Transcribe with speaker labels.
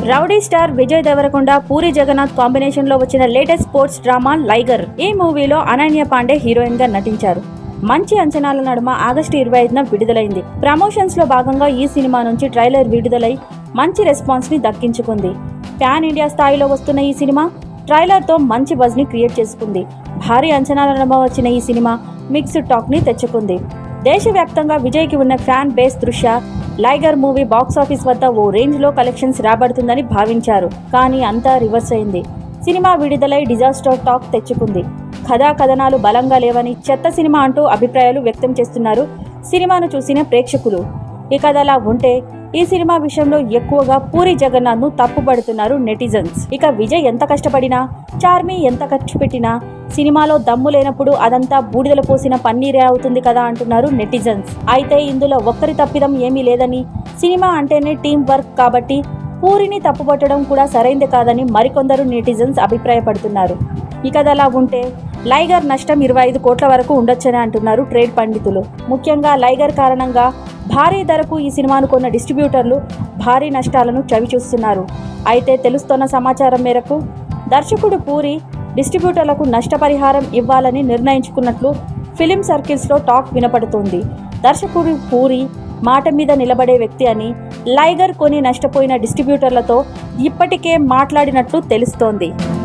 Speaker 1: rowdy star Vijay Devarakonda Puri Jagannath combination లో వచ్చిన latest sports drama లైగర్ ఈ మూవీలో అనన్య పాండే హీరోయిన్ గా నటించారు మంచి అంచనాల నడుమ ఆగస్టు ఇరవై ఐదున విడుదలైంది ప్రమోషన్స్ లో భాగంగా ఈ సినిమా నుంచి ట్రైలర్ విడుదలై మంచి రెస్పాన్స్ ని దక్కించుకుంది ప్యాన్ ఇండియా స్థాయిలో వస్తున్న ఈ సినిమా ట్రైలర్ తో మంచి బజ్ ని క్రియేట్ చేసుకుంది భారీ అంచనాల నడుమ వచ్చిన ఈ సినిమా మిక్స్డ్ టాక్ ని తెచ్చుకుంది దేశవ్యాప్తంగా విజయ్కి ఉన్న ఫ్యాన్ బేస్ దృష్ట్యా లైగర్ మూవీ బాక్సాఫీస్ వద్ద ఓ రేంజ్ లో కలెక్షన్స్ రాబడుతుందని భావించారు కానీ అంతా రివర్స్ అయింది సినిమా విడుదలై డిజాస్టర్ టాక్ తెచ్చుకుంది కథా కథనాలు బలంగా లేవని చెత్త సినిమా అంటూ అభిప్రాయాలు వ్యక్తం చేస్తున్నారు సినిమాను చూసిన ప్రేక్షకులు ఇక అలా ఉంటే ఈ సినిమా విషయంలో ఎక్కువగా పూరి జగన్నాథ్ ను తప్పుపడుతున్నారు నెటిజన్స్ ఇక విజయ్ ఎంత కష్టపడినా చార్మి ఎంత ఖర్చు పెట్టినా సినిమాలో దమ్ము లేనప్పుడు అదంతా బూడిదలు పోసిన పన్నీరే అవుతుంది కదా అంటున్నారు నెటిజన్స్ అయితే ఇందులో ఒక్కరి తప్పిదం ఏమీ లేదని సినిమా అంటేనే టీం వర్క్ కాబట్టి పూరిని తప్పుపట్టడం కూడా సరైంది కాదని మరికొందరు నెటిజన్స్ అభిప్రాయపడుతున్నారు ఇక అలా ఉంటే లైగర్ నష్టం ఇరవై ఐదు కోట్ల వరకు ఉండొచ్చని అంటున్నారు ట్రేడ్ పండితులు ముఖ్యంగా లైగర్ కారణంగా భారీ ధరకు ఈ సినిమాను కొన్న డిస్ట్రిబ్యూటర్లు భారీ నష్టాలను చవిచూస్తున్నారు అయితే తెలుస్తున్న సమాచారం మేరకు దర్శకుడు పూరి డిస్ట్రిబ్యూటర్లకు నష్టపరిహారం ఇవ్వాలని నిర్ణయించుకున్నట్లు ఫిలిం సర్కిల్స్లో టాక్ వినపడుతోంది దర్శకుడు పూరి మాట మీద నిలబడే వ్యక్తి అని లైగర్ కొని నష్టపోయిన డిస్ట్రిబ్యూటర్లతో ఇప్పటికే మాట్లాడినట్లు తెలుస్తోంది